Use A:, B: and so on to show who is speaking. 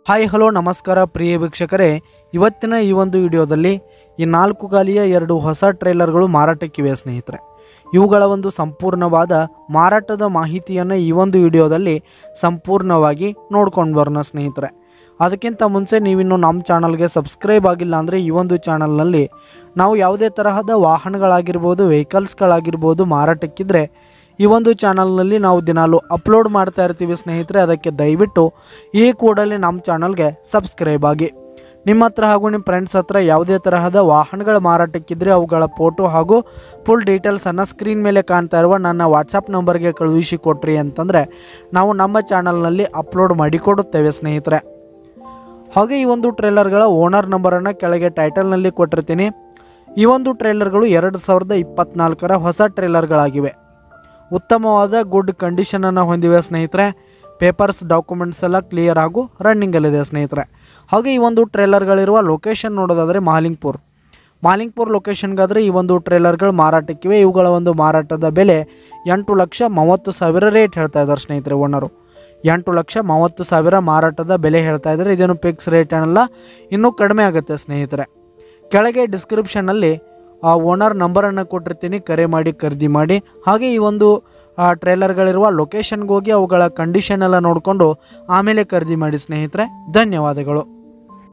A: hi hello ನಮಸ್ಕಾರ ಪ್ರಿಯ ವೀಕ್ಷಕರೇ ಇವತ್ತಿನ ಈ ಒಂದು ವಿಡಿಯೋದಲ್ಲಿ ಈ ನಾಲ್ಕು ಗಾಲಿಯ ಎರಡು ಹೊಸ ಟ್ರೇಲರ್ಗಳು ಮಾರಾಟಕ್ಕಿವೆ ಸ್ನೇಹಿತರೆ ಇವುಗಳ ಒಂದು ಸಂಪೂರ್ಣವಾದ ಮಾರಾಟದ ಮಾಹಿತಿಯನ್ನು ಈ ಒಂದು ವಿಡಿಯೋದಲ್ಲಿ ಸಂಪೂರ್ಣವಾಗಿ ನೋಡ್ಕೊಂಡು ಬರೋಣ ಸ್ನೇಹಿತರೆ ಅದಕ್ಕಿಂತ ಮುಂಚೆ ನೀವಿನ್ನು ನಮ್ಮ ಚಾನಲ್ಗೆ ಸಬ್ಸ್ಕ್ರೈಬ್ ಆಗಿಲ್ಲ ಅಂದರೆ ಈ ಒಂದು ಚಾನಲ್ನಲ್ಲಿ ನಾವು ಯಾವುದೇ ತರಹದ ವಾಹನಗಳಾಗಿರ್ಬೋದು ವೆಹಿಕಲ್ಸ್ಗಳಾಗಿರ್ಬೋದು ಮಾರಾಟಕ್ಕಿದ್ರೆ ಈ ಒಂದು ಚಾನಲ್ನಲ್ಲಿ ನಾವು ದಿನಾಲು ಅಪ್ಲೋಡ್ ಮಾಡ್ತಾ ಇರ್ತೀವಿ ಸ್ನೇಹಿತರೆ ಅದಕ್ಕೆ ದಯವಿಟ್ಟು ಈ ಕೂಡಲೇ ನಮ್ಮ ಚಾನಲ್ಗೆ ಸಬ್ಸ್ಕ್ರೈಬ್ ಆಗಿ ನಿಮ್ಮ ಹತ್ರ ಹಾಗೂ ನಿಮ್ಮ ಫ್ರೆಂಡ್ಸ್ ಹತ್ರ ಯಾವುದೇ ತರಹದ ವಾಹನಗಳ ಮಾರಾಟಕ್ಕಿದ್ರೆ ಅವುಗಳ ಫೋಟೋ ಹಾಗೂ ಫುಲ್ ಡೀಟೇಲ್ಸನ್ನು ಸ್ಕ್ರೀನ್ ಮೇಲೆ ಕಾಣ್ತಾ ಇರುವ ನನ್ನ ವಾಟ್ಸಪ್ ನಂಬರ್ಗೆ ಕಳುಹಿಸಿ ಕೊಟ್ರಿ ಅಂತಂದರೆ ನಾವು ನಮ್ಮ ಚಾನಲ್ನಲ್ಲಿ ಅಪ್ಲೋಡ್ ಮಾಡಿಕೊಡುತ್ತೇವೆ ಸ್ನೇಹಿತರೆ ಹಾಗೆ ಈ ಒಂದು ಟ್ರೇಲರ್ಗಳ ಓನರ್ ನಂಬರನ್ನು ಕೆಳಗೆ ಟೈಟಲ್ನಲ್ಲಿ ಕೊಟ್ಟಿರ್ತೀನಿ ಈ ಒಂದು ಟ್ರೇಲರ್ಗಳು ಎರಡು ಸಾವಿರದ ಇಪ್ಪತ್ನಾಲ್ಕರ ಹೊಸ ಟ್ರೇಲರ್ಗಳಾಗಿವೆ ಉತ್ತಮವಾದ ಗುಡ್ ಕಂಡೀಷನನ್ನು ಹೊಂದಿವೆ ಸ್ನೇಹಿತರೆ ಪೇಪರ್ಸ್ ಡಾಕ್ಯುಮೆಂಟ್ಸ್ ಎಲ್ಲ ಕ್ಲಿಯರ್ ಹಾಗೂ ರನ್ನಿಂಗಲ್ಲಿದೆ ಸ್ನೇಹಿತರೆ ಹಾಗೆ ಈ ಒಂದು ಟ್ರೇಲರ್ಗಳಿರುವ ಲೊಕೇಶನ್ ನೋಡೋದಾದರೆ ಮಾಲಿಂಗ್ಪುರ್ ಮಾಲಿಂಗ್ಪುರ್ ಲೊಕೇಶನ್ಗಾದರೆ ಈ ಒಂದು ಟ್ರೇಲರ್ಗಳು ಮಾರಾಟಕ್ಕಿವೆ ಇವುಗಳ ಒಂದು ಮಾರಾಟದ ಬೆಲೆ ಎಂಟು ಲಕ್ಷ ಮೂವತ್ತು ಸಾವಿರ ರೇಟ್ ಹೇಳ್ತಾ ಇದ್ದಾರೆ ಸ್ನೇಹಿತರೆ ಓನರು ಎಂಟು ಲಕ್ಷ ಮೂವತ್ತು ಸಾವಿರ ಮಾರಾಟದ ಬೆಲೆ ಹೇಳ್ತಾ ಇದ್ದಾರೆ ಇದೇನು ಫಿಕ್ಸ್ ರೇಟ್ ಏನಲ್ಲ ಇನ್ನೂ ಕಡಿಮೆ ಆಗುತ್ತೆ ಸ್ನೇಹಿತರೆ ಕೆಳಗೆ ಡಿಸ್ಕ್ರಿಪ್ಷನ್ನಲ್ಲಿ ಆ ಓನರ್ ನಂಬರನ್ನು ಕೊಟ್ಟಿರ್ತೀನಿ ಕರೆ ಮಾಡಿ ಖರೀದಿ ಮಾಡಿ ಹಾಗೆ ಈ ಒಂದು ಆ, ಟ್ರೇಲರ್ಗಳಿರುವ ಲೊಕೇಶನ್ಗೆ ಹೋಗಿ ಅವುಗಳ ಕಂಡೀಷನ್ ಎಲ್ಲ ನೋಡಿಕೊಂಡು ಆಮೇಲೆ ಖರೀದಿ ಮಾಡಿ ಸ್ನೇಹಿತರೆ ಧನ್ಯವಾದಗಳು